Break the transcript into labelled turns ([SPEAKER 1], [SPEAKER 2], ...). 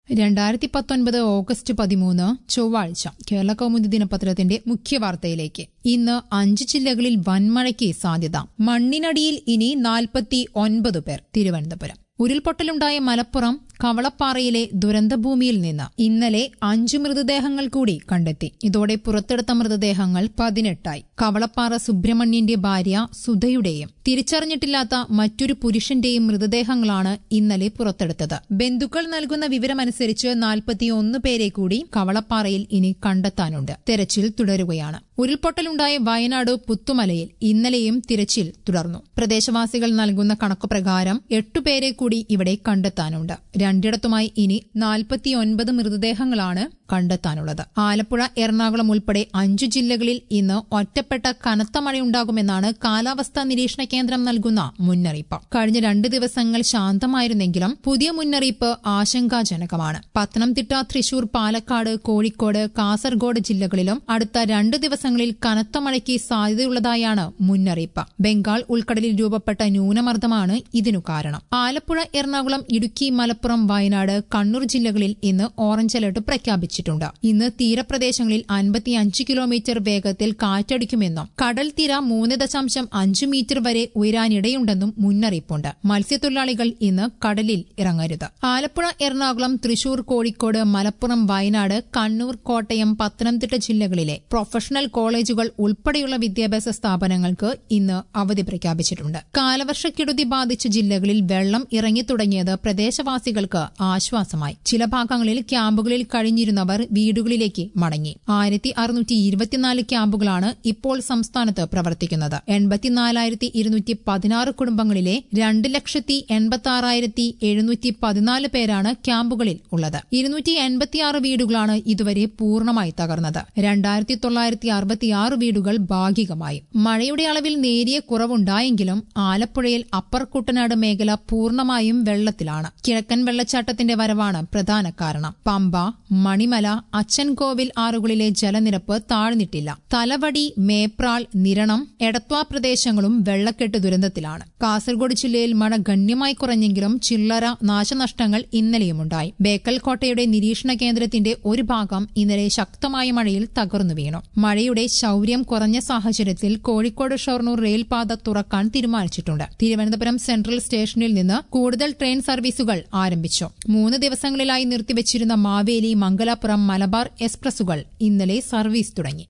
[SPEAKER 1] രണ്ടായിരത്തി പത്തൊൻപത് ഓഗസ്റ്റ് പതിമൂന്ന് ചൊവ്വാഴ്ച കേരള കൗമുദി ദിനപത്രത്തിന്റെ മുഖ്യവാർത്തയിലേക്ക് ഇന്ന് അഞ്ച് ജില്ലകളിൽ വൻമഴയ്ക്ക് സാധ്യത മണ്ണിനടിയിൽ ഇനി നാൽപ്പത്തി ഒൻപത് പേർ തിരുവനന്തപുരം ഉരുൾപൊട്ടലുണ്ടായ മലപ്പുറം കവളപ്പാറയിലെ ദുരന്തഭൂമിയിൽ നിന്ന് ഇന്നലെ അഞ്ചു മൃതദേഹങ്ങൾ കൂടി കണ്ടെത്തി ഇതോടെ പുറത്തെടുത്ത മൃതദേഹങ്ങൾ പതിനെട്ടായി കവളപ്പാറ സുബ്രഹ്മണ്യന്റെ ഭാര്യ സുധയുടെയും തിരിച്ചറിഞ്ഞിട്ടില്ലാത്ത മറ്റൊരു പുരുഷന്റെയും മൃതദേഹങ്ങളാണ് ഇന്നലെ പുറത്തെടുത്തത് ബന്ധുക്കൾ നൽകുന്ന വിവരമനുസരിച്ച് നാൽപ്പത്തിയൊന്ന് പേരെ കൂടി കവളപ്പാറയിൽ ഇനി കണ്ടെത്താനുണ്ട് തെരച്ചിൽ തുടരുകയാണ് ഉരുൾപൊട്ടലുണ്ടായ വയനാട് പുത്തുമലയിൽ ഇന്നലെയും തിരച്ചിൽ തുടർന്നു പ്രദേശവാസികൾ നൽകുന്ന കണക്കുപ്രകാരം എട്ടുപേരെ കൂടി ഇവിടെ കണ്ടെത്താനുണ്ട് രണ്ടിടത്തുമായി ഇനി നാൽപ്പത്തിയൊൻപത് മൃതദേഹങ്ങളാണ് കണ്ടെത്താനുള്ളത് ആലപ്പുഴ എറണാകുളം ഉൾപ്പെടെ അഞ്ചു ജില്ലകളിൽ ഇന്ന് ഒറ്റപ്പെട്ട കനത്ത മഴയുണ്ടാകുമെന്നാണ് കാലാവസ്ഥാ നിരീക്ഷണ കേന്ദ്രം നൽകുന്ന മുന്നറിയിപ്പ് കഴിഞ്ഞ രണ്ട് ദിവസങ്ങൾ ശാന്തമായിരുന്നെങ്കിലും പുതിയ മുന്നറിയിപ്പ് ആശങ്കാജനകമാണ് പത്തനംതിട്ട തൃശൂർ പാലക്കാട് കോഴിക്കോട് കാസർഗോഡ് ജില്ലകളിലും അടുത്ത രണ്ട് ദിവസങ്ങളിൽ കനത്ത മഴയ്ക്ക് സാധ്യതയുള്ളതായാണ് മുന്നറിയിപ്പ് ബംഗാൾ ഉൾക്കടലിൽ രൂപപ്പെട്ട ന്യൂനമർദ്ദമാണ് ഇതിനു കാരണം ആലപ്പുഴ എറണാകുളം ഇടുക്കി മലപ്പുറം വയനാട് കണ്ണൂർ ജില്ലകളിൽ ഇന്ന് ഓറഞ്ച് അലർട്ട് പ്രഖ്യാപിച്ചിട്ടുണ്ട് ഇന്ന് തീരപ്രദേശങ്ങളിൽ അൻപത്തിയഞ്ച് കിലോമീറ്റർ വേഗത്തിൽ കാറ്റടിക്കുമെന്നും കടൽ തീര മൂന്ന് ദശാംശം അഞ്ച് മീറ്റർ വരെ ഉയരാനിടയുണ്ടെന്നും മുന്നറിയിപ്പുണ്ട് മത്സ്യത്തൊഴിലാളികൾ ഇന്ന് കടലിൽ ഇറങ്ങരുത് ആലപ്പുഴ എറണാകുളം തൃശൂർ കോഴിക്കോട് മലപ്പുറം വയനാട് കണ്ണൂർ കോട്ടയം പത്തനംതിട്ട ജില്ലകളിലെ പ്രൊഫഷണൽ കോളേജുകൾ ഉൾപ്പെടെയുള്ള വിദ്യാഭ്യാസ സ്ഥാപനങ്ങൾക്ക് ഇന്ന് അവധി പ്രഖ്യാപിച്ചിട്ടുണ്ട് കാലവർഷക്കെടുതി ബാധിച്ച ജില്ലകളിൽ വെള്ളം ഇറങ്ങിത്തുടങ്ങിയത് പ്രദേശവാസികൾക്ക് ആശ്വാസമായി ചില ഭാഗങ്ങളിൽ ക്യാമ്പുകളിൽ കഴിഞ്ഞിരുന്നവർ വീടുകളിലേക്ക് മടങ്ങി ആയിരത്തി അറുന്നൂറ്റി ഇരുപത്തിനാല് ക്യാമ്പുകളാണ് ഇപ്പോൾ സംസ്ഥാനത്ത് പ്രവർത്തിക്കുന്നത് എൺപത്തിനാലായിരത്തി ഇരുന്നൂറ്റി പതിനാറ് കുടുംബങ്ങളിലെ രണ്ട് ലക്ഷത്തി എൺപത്തി ആറായിരത്തി എഴുന്നൂറ്റി പതിനാല് പേരാണ് ക്യാമ്പുകളിൽ ഉള്ളത് ഇരുന്നൂറ്റി എൺപത്തിയാറ് വീടുകളാണ് ഇതുവരെ പൂർണ്ണമായി തകർന്നത് രണ്ടായിരത്തി തൊള്ളായിരത്തി അറുപത്തിയാറ് വീടുകൾ ഭാഗികമായി മഴയുടെ അളവിൽ നേരിയ കുറവുണ്ടായെങ്കിലും ആലപ്പുഴയിൽ അപ്പർ കുട്ടനാട് മേഖല പൂർണ്ണമായും വെള്ളത്തിലാണ് കിഴക്കൻ വെള്ളച്ചാട്ടത്തിന്റെ വരവാണ് പ്രധാന കാരണം പമ്പ മണിമല അച്ചൻകോവിൽ ആറുകളിലെ ജലനിരപ്പ് താഴ്ന്നിട്ടില്ല തലവടി മേപ്രാൾ നിരണം എടത്വാ പ്രദേശങ്ങളും വെള്ളക്കെട്ട് ദുരന്തത്തിലാണ് കാസർഗോഡ് ജില്ലയിൽ മഴ ഗണ്യമായി കുറഞ്ഞെങ്കിലും ചില്ലറ നാശനഷ്ടങ്ങൾ ഇന്നലെയുമുണ്ടായി ബേക്കൽ കോട്ടയുടെ നിരീക്ഷണ കേന്ദ്രത്തിന്റെ ഒരു ഭാഗം ഇന്നലെ ശക്തമായ മഴയിൽ തകർന്നു വീണു മഴയുടെ ശൌര്യം കുറഞ്ഞ സാഹചര്യത്തിൽ കോഴിക്കോട് ഷൊർണൂർ റെയിൽപാത തുറക്കാൻ തീരുമാനിച്ചിട്ടുണ്ട് തിരുവനന്തപുരം സെൻട്രൽ സ്റ്റേഷനിൽ നിന്ന് കൂടുതൽ ട്രെയിൻ സർവീസുകൾ ആരംഭിച്ചു മൂന്ന് ദിവസങ്ങളിലായി നിർത്തിവച്ചിരുന്ന മാവേലി മംഗലാപുരം മലബാർ എക്സ്പ്രസുകൾ ഇന്നലെ സർവീസ് തുടങ്ങി